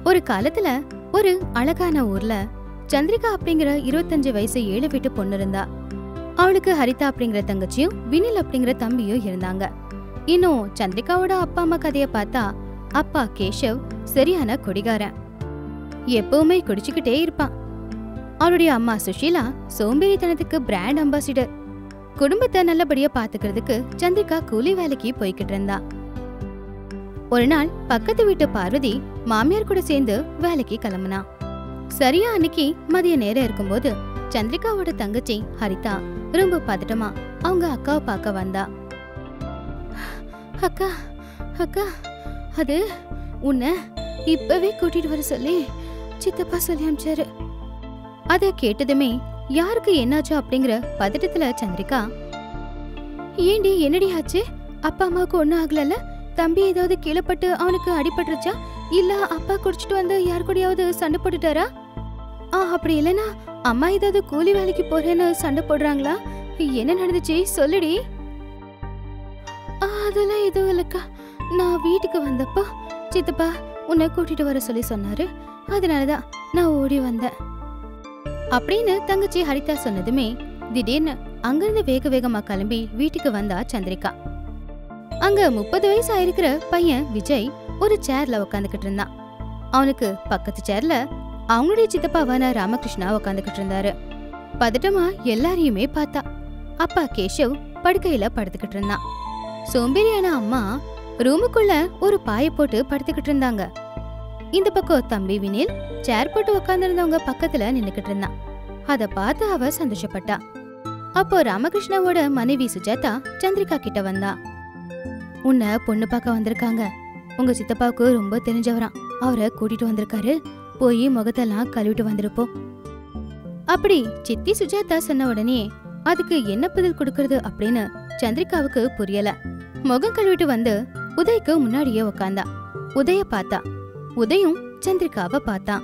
ஒரு காலத்துல ஒரு அழகான ஊர்ல சந்திரிகா அப்படிங்கிற இருபத்தஞ்சு வயசு ஏழு வீட்டு பொண்ணு இருந்தா அவளுக்கு ஹரிதா அப்படிங்கிற தங்கச்சியும் வினில் அப்படிங்கிற தம்பியும் இருந்தாங்க இன்னும் சந்திரிகாவோட அப்பா அம்மா கதைய பார்த்தா அப்பா கேஷவ் சரியான குடிகாரன் எப்பவுமே குடிச்சுக்கிட்டே இருப்பான் அவளுடைய அம்மா சுஷீலா சோம்பேறித்தனத்துக்கு பிராண்ட் அம்பாசிடர் குடும்பத்தை நல்லபடியா பாத்துக்கிறதுக்கு சந்திரிகா கூலி வேலைக்கு போய்கிட்டு இருந்தா ஒரு நாள் பக்கத்து வீட்டு பார்வதி மாமியார் கூட சேர்ந்து வேலைக்கு கிளம்புனா சரியா அன்னைக்கு மதிய நேரம் இருக்கும்போது சந்திரிகாவோட தங்கச்சி ஹரிதா ரொம்ப பதட்டமா அவங்க அக்காவை பார்க்க வந்தா அக்கா அக்கா அது உன்னை இப்பவே கூட்டிட்டு வர சொல்லி சித்தப்பா சொல்லி அமிச்சாரு அத கேட்டதுமே யாருக்கு என்னாச்சு அப்படிங்கிற பதட்டத்துல சந்திரிகா ஏண்டி என்னடி ஆச்சு அப்பா அம்மாவுக்கு ஒண்ணும் ஆகலல்ல தம்பி ஏதாவது கீழப்பட்டு அவனுக்கு அடிபட்டுருச்சா இல்ல அப்பா குடிச்சிட்டு வந்து யார் கூடயாவது சண்டை போட்டுட்டாரா ஆ அப்படி இல்லனா அம்மா ஏதாவது கூலி வேலைக்கு போறேன்னு சண்டை போடுறாங்களா என்ன நடந்துச்சு சொல்லுடி ஆ, அதெல்லாம் எதுவும் இல்லக்கா நான் வீட்டுக்கு வந்தப்போ சித்தப்பா உன்னை கூட்டிட்டு வர சொல்லி சொன்னாரு அதனாலதான் நான் ஓடி வந்தேன் அப்படின்னு தங்கச்சி ஹரிதா சொன்னதுமே திடீர்னு அங்கிருந்து வேக வேகமா கிளம்பி வீட்டுக்கு வந்தா சந்திரிகா அங்க முப்பது வயசு ஆயிருக்கிற பையன் விஜய் ஒரு சேர்ல உட்காந்துக்கிட்டு இருந்தான் அவனுக்கு பக்கத்து சேர்ல அவங்களுடைய சித்தப்பாவான ராமகிருஷ்ணா உட்காந்துக்கிட்டு இருந்தாரு பதட்டமா எல்லாரையுமே பார்த்தா அப்பா கேஷவ் படுக்கையில படுத்துக்கிட்டு இருந்தான் சோம்பேறியான அம்மா ரூமுக்குள்ள ஒரு பாய போட்டு படுத்துக்கிட்டு இருந்தாங்க இந்த பக்கம் தம்பி வினில் சேர் போட்டு உட்கார்ந்திருந்தவங்க பக்கத்துல நின்னுக்கிட்டு இருந்தான் அத பார்த்து அவ சந்தோஷப்பட்டா அப்போ ராமகிருஷ்ணாவோட மனைவி சுஜாதா சந்திரிகா கிட்ட வந்தா உன்னை பொண்ணு பார்க்க வந்திருக்காங்க உங்க சித்தப்பாவுக்கு ரொம்ப தெரிஞ்சவராம் அவரை கூட்டிட்டு வந்திருக்காரு போய் முகத்தெல்லாம் கழுவிட்டு வந்திருப்போம் அப்படி சித்தி சுஜாதா சொன்ன உடனே அதுக்கு என்ன பதில் கொடுக்கறது அப்படின்னு சந்திரிகாவுக்கு புரியல முகம் கழுவிட்டு வந்து உதய்க்கு முன்னாடியே உக்காந்தா உதய பார்த்தா உதயும் சந்திரிகாவை பார்த்தான்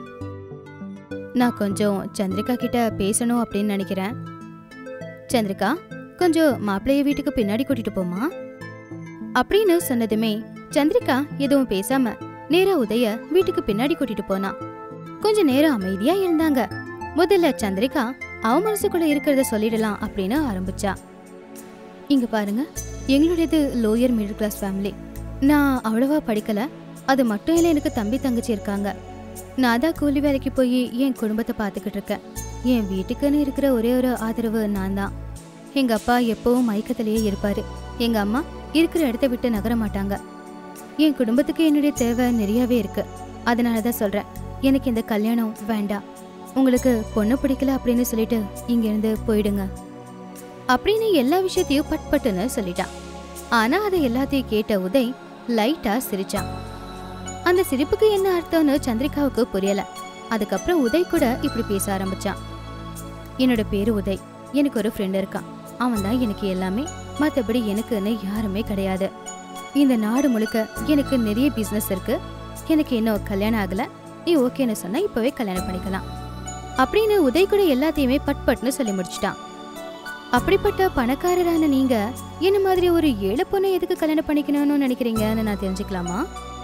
நான் கொஞ்சம் சந்திரிகா கிட்ட பேசணும் அப்படின்னு நினைக்கிறேன் சந்திரிகா கொஞ்சம் மாப்பிள்ளைய வீட்டுக்கு பின்னாடி கூட்டிட்டு போமா அப்படின்னு சொன்னதுமே சந்திரிகா எதுவும் பேசாம நேரா உதய வீட்டுக்கு பின்னாடி கூட்டிட்டு போனா கொஞ்ச நேரம் அமைதியா இருந்தாங்க முதல்ல சந்திரிகா அவ மனசுக்குள்ள இருக்கிறத சொல்லிடலாம் அப்படின்னு ஆரம்பிச்சா இங்க பாருங்க எங்களுடையது லோயர் மிடில் கிளாஸ் ஃபேமிலி நான் அவ்வளவா படிக்கல அது மட்டும் இல்லை எனக்கு தம்பி தங்கச்சி இருக்காங்க நான் தான் கூலி வேலைக்கு போய் என் குடும்பத்தை பார்த்துக்கிட்டு இருக்கேன் என் வீட்டுக்குன்னு இருக்கிற ஒரே ஒரு ஆதரவு நான் தான் எங்க அப்பா எப்பவும் மயக்கத்திலேயே இருப்பாரு எங்க அம்மா இருக்கிற இடத்த விட்டு நகர மாட்டாங்க என் குடும்பத்துக்கு என்னுடைய தேவை நிறையவே இருக்கு அதனால தான் சொல்றேன் எனக்கு இந்த கல்யாணம் வேண்டாம் உங்களுக்கு பொண்ணு பிடிக்கல அப்படின்னு சொல்லிட்டு இங்க இருந்து போயிடுங்க அப்படின்னு எல்லா விஷயத்தையும் பட் பட்டுன்னு சொல்லிட்டான் ஆனா அதை எல்லாத்தையும் கேட்ட உதய் லைட்டா சிரிச்சான் அந்த சிரிப்புக்கு என்ன அர்த்தம்னு சந்திரிகாவுக்கு புரியல அதுக்கப்புறம் உதய் கூட இப்படி பேச ஆரம்பிச்சான் என்னோட பேரு உதய் எனக்கு ஒரு ஃப்ரெண்ட் இருக்கான் அவன் தான் எனக்கு எல்லாமே மத்தபடி எனக்குன்னு யாருமே கிடையாது இந்த நாடு முழுக்க எனக்கு நிறைய பிசினஸ் இருக்கு எனக்கு இன்னும் கல்யாணம் ஆகல நீ ஓகேன்னு சொன்னா இப்பவே கல்யாணம் பண்ணிக்கலாம் அப்படின்னு உதய் கூட எல்லாத்தையுமே பட் பட்னு சொல்லி முடிச்சிட்டான் அப்படிப்பட்ட பணக்காரரான நீங்க என்ன மாதிரி ஒரு ஏழை பொண்ணை எதுக்கு கல்யாணம் பண்ணிக்கணும்னு நினைக்கிறீங்கன்னு நான் தெரிஞ்சுக்கலாமா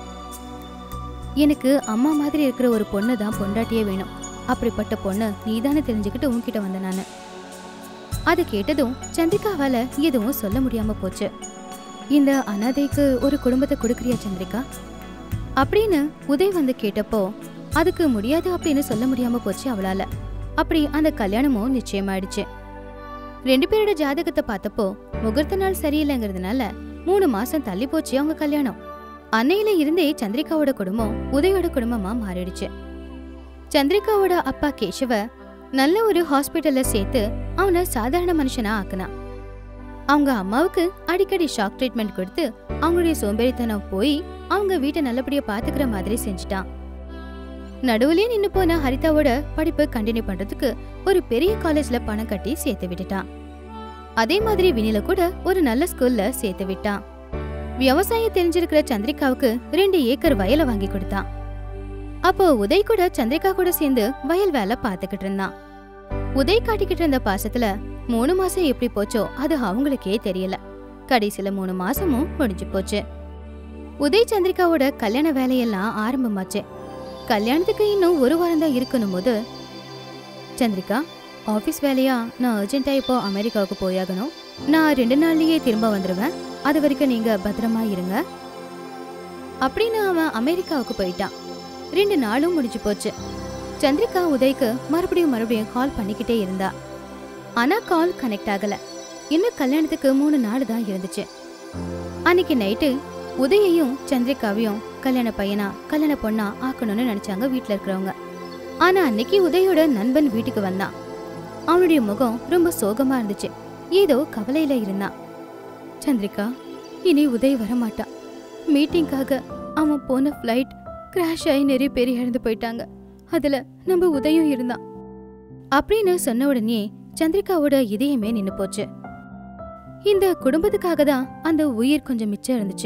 எனக்கு அம்மா மாதிரி இருக்கிற ஒரு பொண்ணு தான் பொண்டாட்டியே வேணும் அப்படிப்பட்ட பொண்ணு நீதானே தெரிஞ்சுக்கிட்டு உன்கிட்ட வந்த நானு அதை கேட்டதும் சந்திரிகாவால எதுவும் சொல்ல முடியாம போச்சு இந்த அனாதைக்கு ஒரு குடும்பத்தை கொடுக்கறியா சந்திரிகா அப்படின்னு உதய் வந்து கேட்டப்போ அதுக்கு முடியாது அப்படின்னு சொல்ல முடியாம போச்சு அவளால அப்படி அந்த கல்யாணமும் நிச்சயமாயிடுச்சு ரெண்டு பேரோட ஜாதகத்தை பார்த்தப்போ முகூர்த்த நாள் சரியில்லைங்கிறதுனால மூணு மாசம் தள்ளி போச்சு அவங்க கல்யாணம் அன்னையில இருந்தே சந்திரிகாவோட குடும்பம் உதயோட குடும்பமா மாறிடுச்சு சந்திரிகாவோட அப்பா கேशவ நல்ல ஒரு ஹாஸ்பிட்டல்ல சேர்த்து அவனை சாதாரண மனுஷனா ஆக்குனான் அவங்க அம்மாவுக்கு அடிக்கடி ஷாக் ட்ரீட்மெண்ட் கொடுத்து அவங்களுடைய சோம்பேறித்தனம் போய் அவங்க வீட்டை நல்லபடியா பாத்துக்கிற மாதிரி செஞ்சுட்டான் நடுவுலயே நின்னு போன ஹரிதாவோட படிப்பு கண்டினியூ பண்றதுக்கு ஒரு பெரிய காலேஜ்ல பணம் கட்டி சேர்த்து விட்டுட்டான் அதே மாதிரி வினில கூட ஒரு நல்ல ஸ்கூல்ல சேர்த்து விட்டான் விவசாயம் தெரிஞ்சிருக்கிற சந்திரிகாவுக்கு ரெண்டு ஏக்கர் வயலை வாங்கி கொடுத்தான் அப்போ உதய் கூட சந்திரிகா கூட சேர்ந்து வயல் வேலை பார்த்துக்கிட்டு இருந்தான் உதய் காட்டிக்கிட்டு இருந்த பாசத்துல மூணு மாசம் எப்படி போச்சோ அது அவங்களுக்கே தெரியல கடைசியில மூணு மாசமும் முடிஞ்சு போச்சு உதய் சந்திரிகாவோட கல்யாண வேலையெல்லாம் ஆரம்பமாச்சு கல்யாணத்துக்கு இன்னும் ஒரு வாரம் தான் இருக்கணும் போது சந்திரிகா ஆஃபீஸ் வேலையா நான் அர்ஜென்ட்டா இப்போ அமெரிக்காவுக்கு போயாகணும் நான் ரெண்டு நாள்லயே திரும்ப வந்துடுவேன் அது வரைக்கும் நீங்க பத்திரமா இருங்க அப்படின்னு அவன் அமெரிக்காவுக்கு போயிட்டான் ரெண்டு நாளும் முடிஞ்சு போச்சு சந்திரிகா உதய்க்கு மறுபடியும் மறுபடியும் கால் பண்ணிக்கிட்டே இருந்தா ஆனா கால் கனெக்ட் ஆகல இன்னும் கல்யாணத்துக்கு மூணு நாள் தான் இருந்துச்சு அன்னைக்கு நைட்டு உதயையும் சந்திரிகாவையும் கல்யாண பையனா கல்யாண பொண்ணா ஆக்கணும்னு நினைச்சாங்க வீட்ல இருக்கிறவங்க ஆனா அன்னைக்கு உதயோட நண்பன் வீட்டுக்கு வந்தான் அவனுடைய முகம் ரொம்ப சோகமா இருந்துச்சு ஏதோ கவலையில இருந்தான் சந்திரிகா இனி உதய் வரமாட்டான் மீட்டிங்காக அவன் போன ஃப்ளைட் கிராஷ் ஆகி நிறைய பேர் இறந்து போயிட்டாங்க அதுல நம்ம உதயம் இருந்தான் அப்படின்னு சொன்ன உடனே சந்திரிகாவோட இதயமே நின்னு போச்சு இந்த குடும்பத்துக்காக தான் அந்த உயிர் கொஞ்சம் மிச்சம் இருந்துச்சு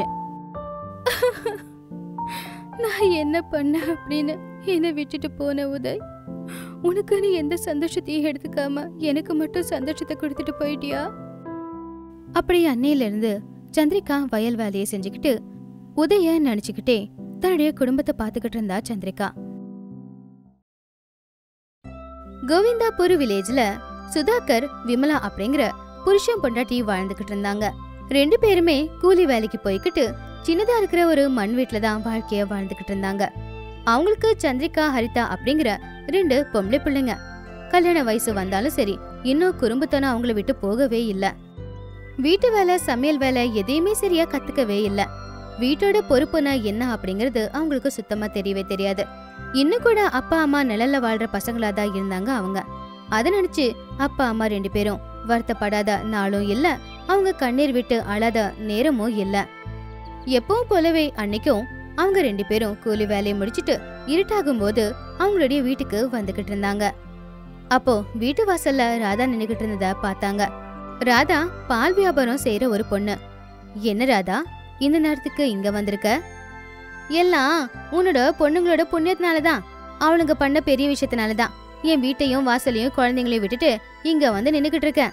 நான் என்ன பண்ண அப்படின்னு என்னை விட்டுட்டு போன உதய் உனக்கு நீ எந்த சந்தோஷத்தையும் எடுத்துக்காம எனக்கு மட்டும் சந்தோஷத்தை கொடுத்துட்டு போயிட்டியா அப்படி அன்னையில இருந்து சந்திரிகா வயல் வேலையை செஞ்சுக்கிட்டு உதய நினைச்சுக்கிட்டே தன்னுடைய குடும்பத்தை பாத்துக்கிட்டு இருந்தா சந்திரிகா கோவிந்தாபுர் வில்லேஜ்ல சுதாகர் விமலா அப்படிங்கிற புருஷன் பொண்டாட்டி வாழ்ந்துகிட்டு இருந்தாங்க ரெண்டு பேருமே கூலி வேலைக்கு போய்கிட்டு சின்னதா இருக்கிற ஒரு மண் வீட்ல தான் வாழ்க்கைய வாழ்ந்துகிட்டு இருந்தாங்க அவங்களுக்கு சந்திரிகா ஹரிதா அப்படிங்கிற ரெண்டு பொம்பளை பிள்ளைங்க கல்யாண வயசு வந்தாலும் சரி இன்னும் குறும்புத்தனம் அவங்கள விட்டு போகவே இல்ல வீட்டு வேலை சமையல் வேலை எதையுமே சரியா கத்துக்கவே இல்ல வீட்டோட பொறுப்புனா என்ன அப்படிங்கறது அவங்களுக்கு சுத்தமா தெரியவே தெரியாது இன்னும் கூட அப்பா அம்மா நிழல்ல வாழ்ற பசங்களா தான் இருந்தாங்க அவங்க அத நினைச்சு அப்பா அம்மா ரெண்டு பேரும் வருத்தப்படாத நாளும் இல்ல அவங்க கண்ணீர் விட்டு அழாத நேரமும் இல்ல எப்பவும் போலவே அன்னைக்கும் அவங்க ரெண்டு பேரும் கூலி வேலையை முடிச்சிட்டு இருட்டாகும் போது அவங்களுடைய வீட்டுக்கு வந்துகிட்டு இருந்தாங்க அப்போ வீட்டு வாசல்ல ராதா நின்னுகிட்டு இருந்தத பார்த்தாங்க ராதா பால் வியாபாரம் செய்யற ஒரு பொண்ணு என்ன ராதா இந்த நேரத்துக்கு இங்க வந்திருக்க எல்லாம் உன்னோட பொண்ணுங்களோட புண்ணியத்தினாலதான் அவனுங்க பண்ண பெரிய விஷயத்தினாலதான் என் வீட்டையும் வாசலையும் குழந்தைங்களையும் விட்டுட்டு இங்க வந்து நின்னுகிட்டு இருக்கேன்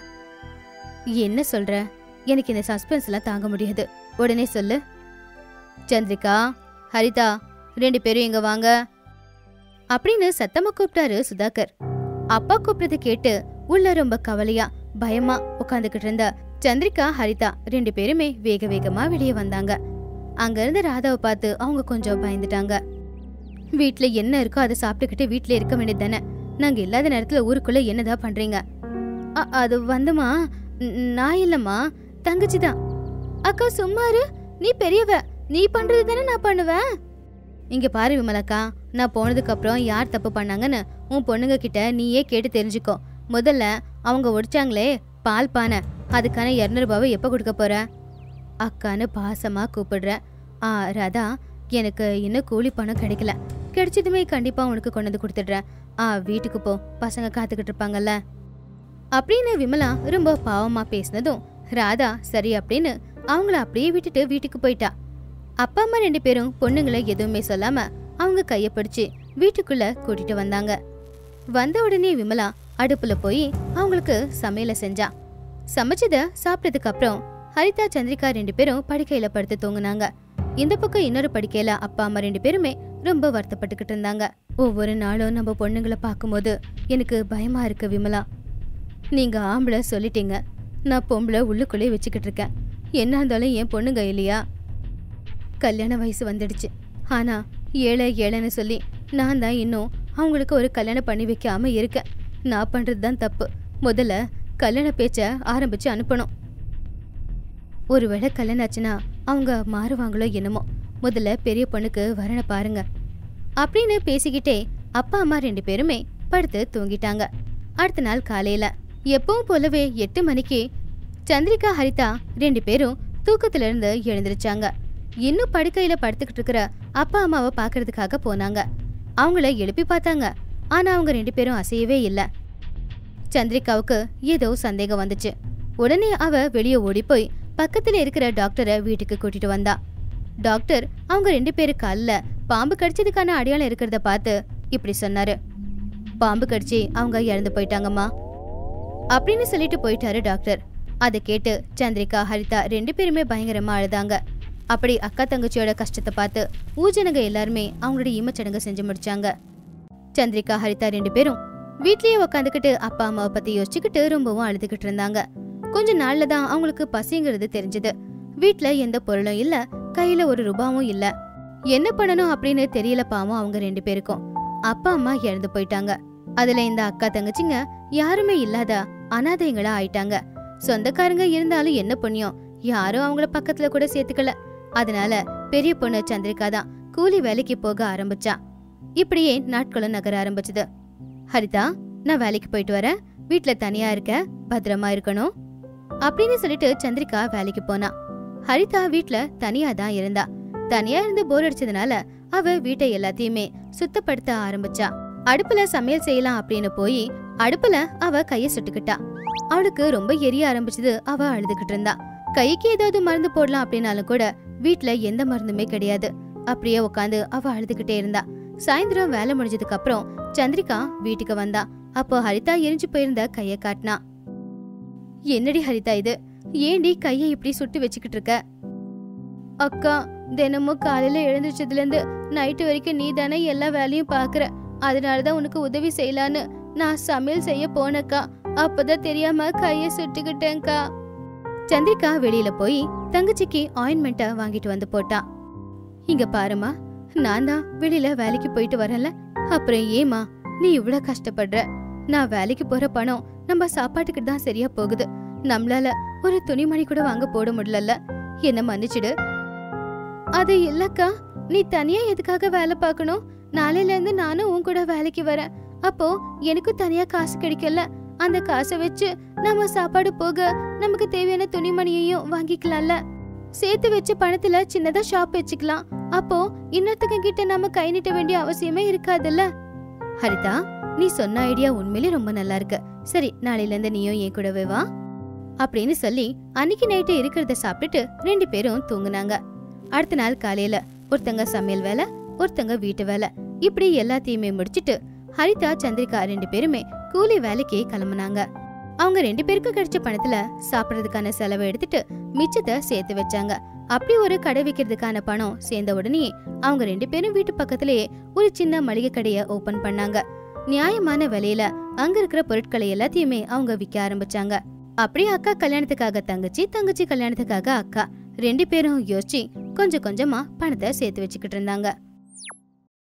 என்ன சொல்ற எனக்கு இந்த சஸ்பென்ஸ்லாம் தாங்க முடியாது உடனே சொல்லு சந்திரிகா ஹரிதா ரெண்டு பேரும் இங்க வாங்க அப்படின்னு சத்தமா கூப்பிட்டாரு சுதாகர் அப்பா கூப்பிட்டதை கேட்டு உள்ள ரொம்ப கவலையா பயமா உட்காந்துக்கிட்டு இருந்த சந்திரிகா ஹரிதா ரெண்டு பேருமே வேக வேகமா வெளியே வந்தாங்க அங்க இருந்த ராதாவை பார்த்து அவங்க கொஞ்சம் பயந்துட்டாங்க வீட்ல என்ன இருக்கோ அதை சாப்பிட்டுக்கிட்டு வீட்ல இருக்க வேண்டியது தானே நாங்க இல்லாத நேரத்துல ஊருக்குள்ள என்னதான் பண்றீங்க அ- அது வந்துமா ந- நான் இல்லம்மா தங்கச்சி தான் அக்கா சும்மாரு நீ பெரியவ நீ பண்றது தானே நான் பண்ணுவேன் இங்க பாரு விமலக்கா நான் போனதுக்கு அப்புறம் யார் தப்பு பண்ணாங்கன்னு உன் பொண்ணுங்க கிட்ட நீயே கேட்டு தெரிஞ்சுக்கோ முதல்ல அவங்க ஒடிச்சாங்களே பால் பானை அதுக்கான இரநூறுபாவை எப்போ கொடுக்க போற அக்கான்னு பாசமா கூப்பிடுறேன் ஆ ராதா எனக்கு இன்னும் கூலி பணம் கிடைக்கல கிடைச்சதுமே கண்டிப்பா உனக்கு கொண்டு வந்து கொடுத்துடுறேன் ஆ வீட்டுக்கு போ பசங்க காத்துக்கிட்டு இருப்பாங்கல்ல அப்படின்னு விமலா ரொம்ப பாவமா பேசினதும் ராதா சரி அப்படின்னு அவங்கள அப்படியே விட்டுட்டு வீட்டுக்கு போயிட்டா அப்பா அம்மா ரெண்டு பேரும் பொண்ணுங்களை எதுவுமே சொல்லாம அவங்க கைய பிடிச்சு வீட்டுக்குள்ள கூட்டிட்டு வந்தாங்க வந்த உடனே விமலா அடுப்புல போய் அவங்களுக்கு சமையல செஞ்சா சமைச்சத சாப்பிட்டதுக்கு அப்புறம் ஹரிதா சந்திரிகா ரெண்டு பேரும் படுக்கையில படுத்து தூங்குனாங்க இந்த பக்கம் இன்னொரு படுக்கையில அப்பா அம்மா ரெண்டு பேருமே ரொம்ப வருத்தப்பட்டுக்கிட்டு இருந்தாங்க ஒவ்வொரு நாளும் நம்ம பொண்ணுங்களை பார்க்கும்போது எனக்கு பயமா இருக்கு விமலா நீங்க ஆம்பளை சொல்லிட்டீங்க நான் பொம்பளை உள்ளுக்குள்ளே வச்சுக்கிட்டு இருக்கேன் என்ன இருந்தாலும் என் பொண்ணுங்க இல்லையா கல்யாண வயசு வந்துடுச்சு ஆனா ஏழை ஏழைன்னு சொல்லி நான் தான் இன்னும் அவங்களுக்கு ஒரு கல்யாணம் பண்ணி வைக்காம இருக்கேன் நான் பண்றது தான் தப்பு முதல்ல கல்யாண பேச்ச ஆரம்பிச்சு அனுப்பணும் ஒருவேளை கல்யாணம் ஆச்சுன்னா அவங்க மாறுவாங்களோ என்னமோ முதல்ல பெரிய பொண்ணுக்கு வரனை பாருங்க அப்படின்னு பேசிக்கிட்டே அப்பா அம்மா ரெண்டு பேருமே படுத்து தூங்கிட்டாங்க அடுத்த நாள் காலையில எப்பவும் போலவே எட்டு மணிக்கு சந்திரிகா ஹரிதா ரெண்டு பேரும் தூக்கத்துல இருந்து எழுந்திருச்சாங்க இன்னும் படுக்கையில படுத்துக்கிட்டு இருக்கிற அப்பா அம்மாவை பார்க்கறதுக்காக போனாங்க அவங்கள எழுப்பி பார்த்தாங்க ஆனா அவங்க ரெண்டு பேரும் அசையவே இல்ல சந்திரிகாவுக்கு ஏதோ சந்தேகம் வந்துச்சு உடனே அவ வெளியே ஓடி போய் பக்கத்துல இருக்கிற டாக்டரை வீட்டுக்கு கூட்டிட்டு வந்தா டாக்டர் அவங்க ரெண்டு பேரு கால்ல பாம்பு கடிச்சதுக்கான அடையாளம் இருக்கிறத பார்த்து இப்படி சொன்னாரு பாம்பு கடிச்சு அவங்க இறந்து போயிட்டாங்கம்மா அப்படின்னு சொல்லிட்டு போயிட்டாரு டாக்டர் அதை கேட்டு சந்திரிகா ஹரிதா ரெண்டு பேருமே பயங்கரமா அழுதாங்க அப்படி அக்கா தங்கச்சியோட கஷ்டத்தை பார்த்து ஊஜனங்க எல்லாருமே அவங்களோட ஈமச்சடங்கு செஞ்சு முடிச்சாங்க சந்திரிகா ஹரிதா ரெண்டு பேரும் வீட்லயே உக்காந்துக்கிட்டு அப்பா அம்மாவை பத்தி யோசிச்சுக்கிட்டு ரொம்பவும் அழுதுகிட்டு இருந்தாங்க கொஞ்ச நாள்ல தான் அவங்களுக்கு பசிங்கிறது தெரிஞ்சது வீட்ல எந்த பொருளும் இல்ல கையில ஒரு ரூபாவும் இல்ல என்ன பண்ணணும் அப்படின்னு தெரியல பாவம் அவங்க ரெண்டு பேருக்கும் அப்பா அம்மா இறந்து போயிட்டாங்க அதுல இந்த அக்கா தங்கச்சிங்க யாருமே இல்லாத அனாதைங்களா ஆயிட்டாங்க சொந்தக்காரங்க இருந்தாலும் என்ன புண்ணியம் யாரும் அவங்கள பக்கத்துல கூட சேர்த்துக்கல அதனால பெரிய பொண்ணு சந்திரிகா தான் கூலி வேலைக்கு போக ஆரம்பிச்சா இப்படியே நாட்களும் நகர ஆரம்பிச்சது ஹரிதா நான் வேலைக்கு போயிட்டு வரேன் வீட்ல தனியா இருக்க பத்திரமா இருக்கணும் அப்படின்னு சொல்லிட்டு சந்திரிகா வேலைக்கு போனா ஹரிதா வீட்ல தனியா தான் இருந்தா தனியா இருந்து போர் அடிச்சதுனால அவ வீட்டை எல்லாத்தையுமே சுத்தப்படுத்த ஆரம்பிச்சா அடுப்புல சமையல் செய்யலாம் அப்படின்னு போய் அடுப்புல அவ கைய சுட்டுக்கிட்டா அவளுக்கு ரொம்ப எரிய ஆரம்பிச்சது அவ அழுதுகிட்டு இருந்தா கைக்கு ஏதாவது மருந்து போடலாம் அப்படின்னாலும் கூட வீட்ல எந்த மருந்துமே கிடையாது அப்படியே உட்காந்து அவ அழுதுகிட்டே இருந்தா சாயந்தரம் வேலை முடிஞ்சதுக்கு அப்புறம் சந்திரிகா வீட்டுக்கு வந்தா அப்போ ஹரிதா எரிஞ்சு போயிருந்த கைய காட்டினா என்னடி ஹரிதா இது ஏண்டி கையை இப்படி சுட்டு வச்சுக்கிட்டு இருக்க அக்கா தினமும் காலையில எழுந்திரிச்சதுல இருந்து நைட்டு வரைக்கும் நீ தானே எல்லா வேலையும் பாக்குற அதனாலதான் உனக்கு உதவி செய்யலான்னு நான் சமையல் செய்ய போனக்கா அப்பதான் தெரியாம கைய சுட்டுக்கிட்டேன்க்கா சந்திரிகா வெளியில போய் தங்கச்சிக்கு ஆயின்மெண்ட்டை வாங்கிட்டு வந்து போட்டா இங்க பாருமா நான் தான் வெளியில வேலைக்கு போயிட்டு வரேன்ல அப்புறம் ஏமா நீ இவ்ளோ கஷ்டப்படுற நான் வேலைக்கு போற பணம் நம்ம சாப்பாட்டுக்கு தான் சரியா போகுது நம்மளால ஒரு துணிமணி கூட வாங்க போட முடியல என்ன மன்னிச்சிடு அது இல்லக்கா நீ தனியா எதுக்காக வேலை பார்க்கணும் நாளையில இருந்து நானும் உன் கூட வேலைக்கு வரேன் அப்போ எனக்கும் தனியா காசு கிடைக்கல அந்த காசை வச்சு நம்ம சாப்பாடு போக நமக்கு தேவையான துணிமணியையும் வாங்கிக்கலாம்ல சேர்த்து வச்ச பணத்துல சின்னதா ஷாப் வச்சுக்கலாம் அப்போ இன்னொருத்தங்க கிட்ட நம்ம கை நீட்ட வேண்டிய அவசியமே இருக்காதுல்ல ஹரிதா நீ சொன்ன ஐடியா உண்மையிலே ரொம்ப நல்லா இருக்கு சரி நாளையில இருந்து நீயும் என் கூடவே வா அப்படின்னு சொல்லி அன்னைக்கு நைட்டு இருக்கிறத சாப்பிட்டுட்டு ரெண்டு பேரும் தூங்குனாங்க அடுத்த நாள் காலையில ஒருத்தங்க சமையல் வேலை ஒருத்தங்க வீட்டு வேலை இப்படி எல்லாத்தையுமே முடிச்சிட்டு ஹரிதா சந்திரிகா ரெண்டு பேருமே கூலி வேலைக்கு கிளம்புனாங்க அவங்க ரெண்டு பேருக்கு கிடைச்ச பணத்துல சாப்பிடுறதுக்கான செலவை எடுத்துட்டு மிச்சத்தை சேர்த்து வச்சாங்க அப்படி ஒரு கடை விக்கிறதுக்கான பணம் சேர்ந்த உடனே அவங்க ரெண்டு பேரும் வீட்டு பக்கத்திலேயே ஒரு சின்ன மளிகை கடைய ஓபன் பண்ணாங்க நியாயமான விலையில அங்க இருக்கிற பொருட்களை எல்லாத்தையுமே அவங்க விற்க ஆரம்பிச்சாங்க அப்படியே அக்கா கல்யாணத்துக்காக தங்கச்சி தங்கச்சி கல்யாணத்துக்காக அக்கா ரெண்டு பேரும் யோசிச்சு கொஞ்சம் கொஞ்சமா பணத்தை சேர்த்து வச்சுக்கிட்டு இருந்தாங்க